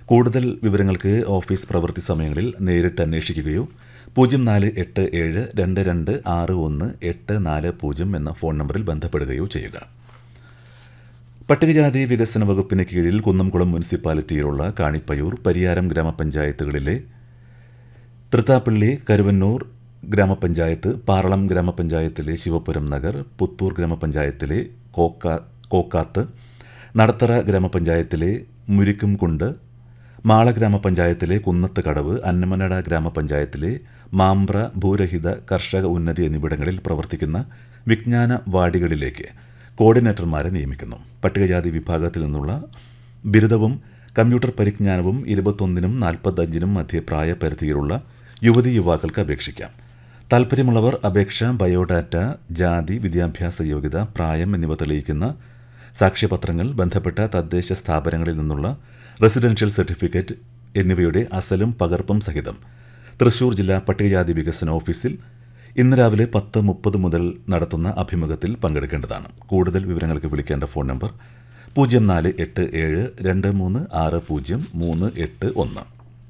കൂടുതൽ വിവരങ്ങൾക്ക് ഓഫീസ് പ്രവൃത്തി സമയങ്ങളിൽ നേരിട്ട് അന്വേഷിക്കുകയോ പൂജ്യം നാല് എട്ട് ഏഴ് രണ്ട് രണ്ട് ആറ് ഒന്ന് എട്ട് നാല് പൂജ്യം എന്ന ഫോൺ നമ്പറിൽ ബന്ധപ്പെടുകയോ ചെയ്യുക പട്ടികജാതി വികസന വകുപ്പിന് കീഴിൽ കുന്നംകുളം മുനിസിപ്പാലിറ്റിയിലുള്ള കാണിപ്പയൂർ പരിയാരം ഗ്രാമപഞ്ചായത്തുകളിലെ തൃത്താപ്പള്ളി കരുവന്നൂർ ഗ്രാമപഞ്ചായത്ത് പാറളം ഗ്രാമപഞ്ചായത്തിലെ ശിവപുരം നഗർ പുത്തൂർ ഗ്രാമപഞ്ചായത്തിലെ കോക്കാ കോക്കാത്ത് നടത്തറ ഗ്രാമപഞ്ചായത്തിലെ മുരിക്കുംകുണ്ട് മാള ഗ്രാമപഞ്ചായത്തിലെ കുന്നത്ത് കടവ് അന്നമനട ഗ്രാമപഞ്ചായത്തിലെ മാമ്പ്ര ഭൂരഹിത കർഷക ഉന്നതി എന്നിവിടങ്ങളിൽ പ്രവർത്തിക്കുന്ന വിജ്ഞാന വാർഡുകളിലേക്ക് കോർഡിനേറ്റർമാരെ നിയമിക്കുന്നു പട്ടികജാതി വിഭാഗത്തിൽ നിന്നുള്ള ബിരുദവും കമ്പ്യൂട്ടർ പരിജ്ഞാനവും ഇരുപത്തൊന്നിനും നാൽപ്പത്തഞ്ചിനും മധ്യ പ്രായപരിധിയിലുള്ള യുവതി യുവാക്കൾക്ക് അപേക്ഷിക്കാം താൽപ്പര്യമുള്ളവർ അപേക്ഷ ബയോഡാറ്റ ജാതി വിദ്യാഭ്യാസ യോഗ്യത പ്രായം എന്നിവ തെളിയിക്കുന്ന സാക്ഷ്യപത്രങ്ങൾ ബന്ധപ്പെട്ട തദ്ദേശ സ്ഥാപനങ്ങളിൽ നിന്നുള്ള റെസിഡൻഷ്യൽ സർട്ടിഫിക്കറ്റ് എന്നിവയുടെ അസലും പകർപ്പും സഹിതം തൃശൂർ ജില്ലാ പട്ടികജാതി വികസന ഓഫീസിൽ ഇന്ന് രാവിലെ പത്ത് മുപ്പത് മുതൽ നടത്തുന്ന അഭിമുഖത്തിൽ പങ്കെടുക്കേണ്ടതാണ് കൂടുതൽ വിവരങ്ങൾക്ക് വിളിക്കേണ്ട ഫോൺ നമ്പർ പൂജ്യം നാല് എട്ട് ഏഴ് രണ്ട് മൂന്ന് ആറ് പൂജ്യം മൂന്ന് എട്ട് ഒന്ന്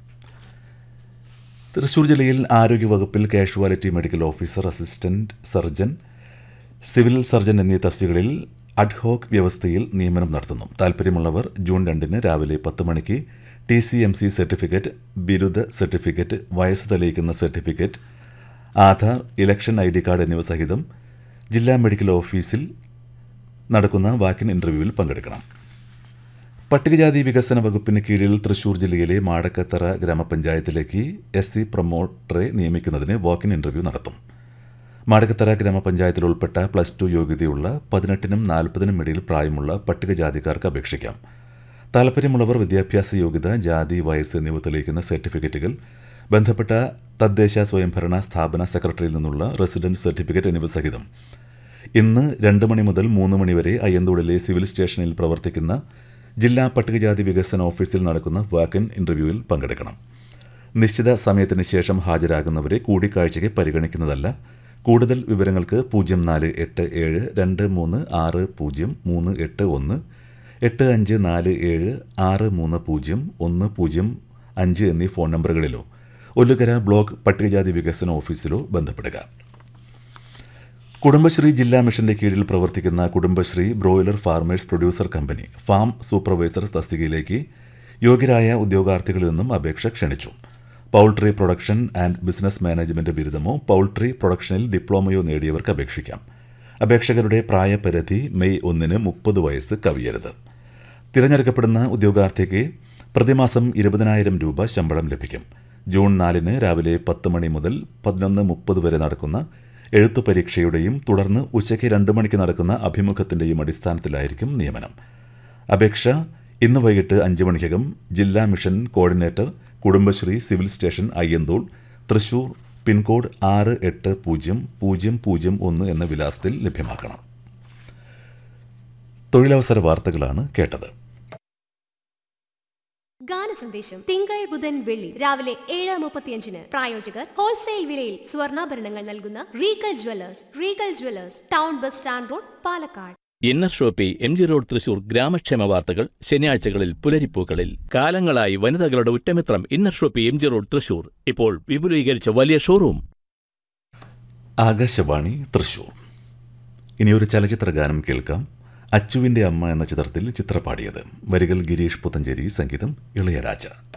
തൃശൂർ ജില്ലയിൽ ആരോഗ്യവകുപ്പിൽ casualty medical officer assistant surgeon civil surgeon എന്നീ തസ്തികകളിൽ അഡ്ഹോക് വ്യവസ്ഥയിൽ നിയമനം നടത്തുന്നു താൽപ്പര്യമുള്ളവർ ജൂൺ രണ്ടിന് രാവിലെ പത്ത് മണിക്ക് T C M C certificate ബിരുദ സർട്ടിഫിക്കറ്റ് വയസ്സ് തെളിയിക്കുന്ന certificate Aadhaar election I D card എന്നിവ സഹിതം ജില്ലാ മെഡിക്കൽ ഓഫീസിൽ നടക്കുന്ന വാക്കിൻ ഇൻ്റർവ്യൂവിൽ പങ്കെടുക്കണം പട്ടികജാതി വികസന വകുപ്പിന് കീഴിൽ തൃശൂർ ജില്ലയിലെ മാടക്കത്തറ ഗ്രാമപഞ്ചായത്തിലേക്ക് എസ് സി പ്രൊമോട്ടറെ നിയമിക്കുന്നതിന് വാക്കിൻ ഇൻ്റർവ്യൂ നടത്തും മാടക്കത്തറ ഗ്രാമപഞ്ചായത്തിൽ ഉൾപ്പെട്ട പ്ലസ് ടു യോഗ്യതയുള്ള പതിനെട്ടിനും നാൽപ്പതിനും ഇടയിൽ പ്രായമുള്ള പട്ടികജാതിക്കാർക്ക് അപേക്ഷിക്കാം താൽപ്പര്യമുള്ളവർ വിദ്യാഭ്യാസ യോഗ്യത ജാതി വയസ്സ് എന്നിവ തെളിയിക്കുന്ന സർട്ടിഫിക്കറ്റുകൾ ബന്ധപ്പെട്ട തദ്ദേശ സ്വയംഭരണ സ്ഥാപന സെക്രട്ടറിയിൽ നിന്നുള്ള റെസിഡൻറ്റ് സർട്ടിഫിക്കറ്റ് എന്നിവ സഹിതം ഇന്ന് രണ്ട് മണി മുതൽ മൂന്ന് മണി വരെ അയ്യന്തോളിലെ സിവിൽ സ്റ്റേഷനിൽ പ്രവർത്തിക്കുന്ന ജില്ലാ പട്ടികജാതി വികസന ഓഫീസിൽ നടക്കുന്ന വാക്കിൻ ഇൻ്റർവ്യൂവിൽ പങ്കെടുക്കണം നിശ്ചിത സമയത്തിന് ശേഷം ഹാജരാകുന്നവരെ കൂടിക്കാഴ്ചയ്ക്ക് പരിഗണിക്കുന്നതല്ല കൂടുതൽ വിവരങ്ങൾക്ക് പൂജ്യം നാല് എട്ട് ഏഴ് രണ്ട് മൂന്ന് ആറ് പൂജ്യം മൂന്ന് എട്ട് ഒന്ന് എട്ട് അഞ്ച് നാല് ഏഴ് ആറ് മൂന്ന് പൂജ്യം ഒന്ന് പൂജ്യം അഞ്ച് എന്നീ ഫോൺ നമ്പറുകളിലോ ഒല്ലുകര ബ്ലോക്ക് പട്ടികജാതി വികസന ഓഫീസിലോ ബന്ധപ്പെടുക കുടുംബശ്രീ ജില്ലാ മിഷന്റെ കീഴിൽ പ്രവർത്തിക്കുന്ന Kudumbashree broiler farmers producer company farm supervisor തസ്തികയിലേക്ക് യോഗ്യരായ ഉദ്യോഗാർത്ഥികളിൽ നിന്നും അപേക്ഷ ക്ഷണിച്ചു poultry production and business management ബിരുദമോ പൗൾട്രി പ്രൊഡക്ഷനിൽ ഡിപ്ലോമയോ നേടിയവർക്ക് അപേക്ഷിക്കാം അപേക്ഷകരുടെ പ്രായപരിധി മെയ് ഒന്നിന് മുപ്പത് വയസ്സ് കവിയരുത് തിരഞ്ഞെടുക്കപ്പെടുന്ന ഉദ്യോഗാർത്ഥിക്ക് പ്രതിമാസം ഇരുപതിനായിരം രൂപ ശമ്പളം ലഭിക്കും ജൂൺ നാലിന് രാവിലെ പത്ത് മണി മുതൽ പതിനൊന്ന് മുപ്പത് വരെ നടക്കുന്ന എഴുത്തു പരീക്ഷയുടെയും തുടർന്ന് ഉച്ചയ്ക്ക് രണ്ട് മണിക്ക് നടക്കുന്ന അഭിമുഖത്തിൻ്റെയും അടിസ്ഥാനത്തിലായിരിക്കും നിയമനം അപേക്ഷ ഇന്ന് വൈകിട്ട് അഞ്ച് മണിക്കകം ജില്ലാ mission coordinator Kudumbashree civil station Ayyanthole Thrissur pincode ആറ് എട്ട് പൂജ്യം പൂജ്യം പൂജ്യം ഒന്ന് എന്ന വിലാസത്തിൽ ലഭ്യമാക്കണം തൊഴിലവസര വാർത്തകളാണ് കേട്ടത് ഗാന സന്ദേശം തിങ്കൾ ബുധൻ വെള്ളി രാവിലെ ഏഴ് മുപ്പത്തിയഞ്ചിന് പ്രായോജകർ ഹോൾസെയിൽ വിലയിൽ സ്വർണ്ണാഭരണങ്ങൾ നൽകുന്ന Regal Jewellers Regal Jewellers town bus stand road Palakkad Inner Shoppe M G road Thrissur ഗ്രാമക്ഷേമ വാർത്തകൾ ശനിയാഴ്ചകളിൽ പുലരിപ്പൂക്കളിൽ കാലങ്ങളായി വനിതകളുടെ ഉറ്റമിത്രം Inner Shoppe M G road Thrissur ഇപ്പോൾ വിപുലീകരിച്ച വലിയ ഷോറൂം ആകാശവാണി തൃശൂർ ഇനി ഒരു ചലച്ചിത്ര ഗാനം കേൾക്കാം അച്ചുവിൻ്റെ അമ്മ എന്ന ചിത്രത്തിൽ ചിത്രപാടിയത് വരികൾ ഗിരീഷ് പുത്തഞ്ചേരി സംഗീതം ഇളയരാജ